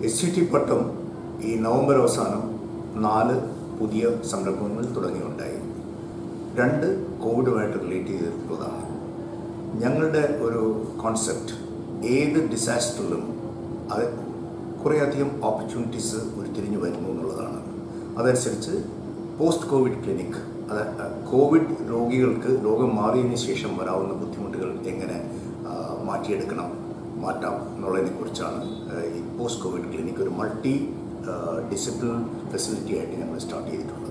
S C T പട്ടം ഈ November അവസാനം നാല് പുതിയ സംരംഭങ്ങൾ തുടങ്ങിയുണ്ടായി രണ്ട് കോവിഡുമായിട്ട് റിലേറ്റ് ചെയ്തിട്ടുള്ളതാണ് ഞങ്ങളുടെ ഒരു കോൺസെപ്റ്റ് ഏത് ഡിസാസ്റ്ററിലും അത് കുറേയധികം ഓപ്പർച്യൂണിറ്റീസ് ഉരുത്തിരിഞ്ഞു വരുന്നു എന്നുള്ളതാണ് അതനുസരിച്ച് പോസ്റ്റ് കോവിഡ് ക്ലിനിക് അത് കോവിഡ് രോഗികൾക്ക് രോഗം മാറിയതിന് ശേഷം വരാവുന്ന ബുദ്ധിമുട്ടുകൾ എങ്ങനെ ആ, മാറ്റിയെടുക്കണം മാറ്റാം എന്നുള്ളതിനെ കുറിച്ചാണ് ഈ പോസ്റ്റ് കോവിഡ് ക്ലിനിക് ഒരു മൾട്ടി ഡിസിപ്ലിൻ ഫെസിലിറ്റി ആയിട്ട് ഞങ്ങൾ സ്റ്റാർട്ട് ചെയ്തിട്ടുള്ളത്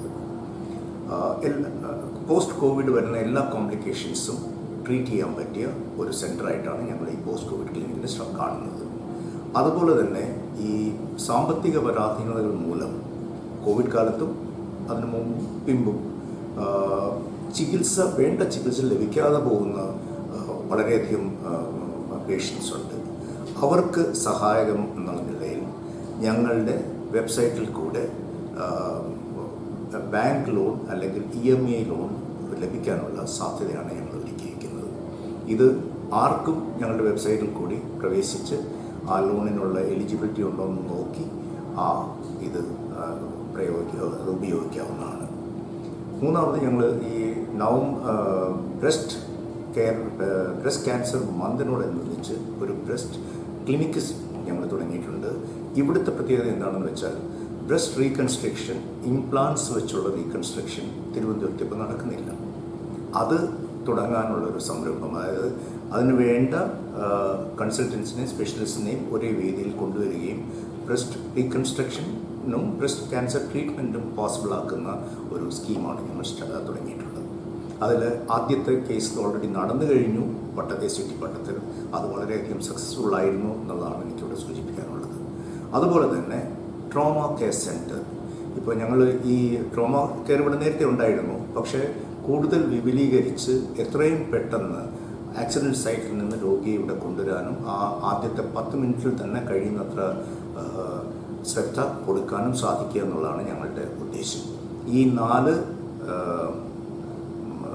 പോസ്റ്റ് കോവിഡ് വരുന്ന എല്ലാ കോംപ്ലിക്കേഷൻസും ട്രീറ്റ് ചെയ്യാൻ പറ്റിയ ഒരു സെൻ്ററായിട്ടാണ് ഞങ്ങൾ ഈ പോസ്റ്റ് കോവിഡ് ക്ലിനിക്കിനെ സ്റ്റാ- കാണുന്നത് അതുപോലെ തന്നെ ഈ സാമ്പത്തിക പരാധീനതകൾ മൂലം കോവിഡ് കാലത്തും അതിനു മുമ്പ് പിമ്പും ആ, ചികിത്സ വേണ്ട ചികിത്സ ലഭിക്കാതെ പോകുന്ന ആ, വളരെയധികം പേഷ്യൻസ് ഉണ്ട് അവർക്ക് സഹായകം എന്നുള്ള നിലയിൽ ഞങ്ങളുടെ വെബ്സൈറ്റിൽ കൂടെ ആ, ബാങ്ക് ലോൺ അല്ലെങ്കിൽ ഇ എം ഐ ലോൺ ലഭിക്കാനുള്ള സാധ്യതയാണ് ഞങ്ങൾ ഒരുക്കിയിരിക്കുന്നത് ഇത് ആർക്കും ഞങ്ങളുടെ വെബ്സൈറ്റിൽ കൂടി പ്രവേശിച്ച് ആ ലോണിനുള്ള എലിജിബിലിറ്റി ഉണ്ടോ എന്ന് നോക്കി ആ ഇത് ആ, പ്രയോഗിക്കുക അത് ഉപയോഗിക്കാവുന്നതാണ് മൂന്നാമത് ഞങ്ങൾ ഈ നവം ബ്രസ്റ്റ് കെയർ ബ്രസ്റ്റ് ക്യാൻസർ മന്തിനോടനുബന്ധിച്ച് ഒരു ബ്രസ്റ്റ് ക്ലിനിക്ക് ഞങ്ങൾ തുടങ്ങിയിട്ടുണ്ട് ഇവിടുത്തെ പ്രത്യേകത എന്താണെന്ന് വെച്ചാൽ ബ്രസ്റ്റ് റീകൺസ്ട്രക്ഷൻ ഇംപ്ലാന്റ്സ് വെച്ചുള്ള റീകൺസ്ട്രക്ഷൻ തിരുവനന്തപുരത്ത് ഇപ്പോൾ നടക്കുന്നില്ല അത് തുടങ്ങാനുള്ള ഒരു സംരംഭം അതായത് അതിന് വേണ്ട കൺസൾട്ടൻസിനെയും സ്പെഷ്യലിസ്റ്റിനെയും ഒരേ വേദിയിൽ കൊണ്ടുവരികയും ബ്രസ്റ്റ് റീകൺസ്ട്രക്ഷനും ബ്രസ്റ്റ് ക്യാൻസർ ട്രീറ്റ്മെൻറ്റും പോസിബിൾ ആക്കുന്ന ഒരു സ്കീമാണ് ഞങ്ങൾ സ്റ്റാ- തുടങ്ങിയിട്ടുള്ളത് അതിൽ ആദ്യത്തെ കേസ് ഓൾറെഡി നടന്നു കഴിഞ്ഞു പട്ടത്തെ സിറ്റി പട്ടത്തിൽ അത് വളരെയധികം സക്സസ്ഫുൾ ആയിരുന്നു എന്നുള്ളതാണ് എനിക്കിവിടെ സൂചിപ്പിക്കാനുള്ളത് അതുപോലെ തന്നെ ട്രോമ കെയർ സെൻറ്റർ ഇപ്പോൾ ഞങ്ങൾ ഈ ട്രോമ കെയർ ഇവിടെ നേരത്തെ ഉണ്ടായിരുന്നു പക്ഷേ കൂടുതൽ വിപുലീകരിച്ച് എത്രയും പെട്ടെന്ന് ആക്സിഡൻറ്റ് സൈറ്റിൽ നിന്ന് രോഗിയെ ഇവിടെ കൊണ്ടുവരാനും ആ ആദ്യത്തെ പത്ത് മിനിറ്റിൽ തന്നെ കഴിയുന്നത്ര ആ, ശ്രദ്ധ കൊടുക്കാനും സാധിക്കുക എന്നുള്ളതാണ് ഞങ്ങളുടെ ഉദ്ദേശം ഈ നാല്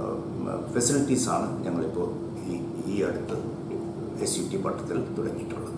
ഫെസിലിറ്റീസാണ് ഞങ്ങളിപ്പോൾ ഈ ഈ അടുത്ത് എസ് യു ടി പട്ടത്തിൽ തുടങ്ങിയിട്ടുള്ളത്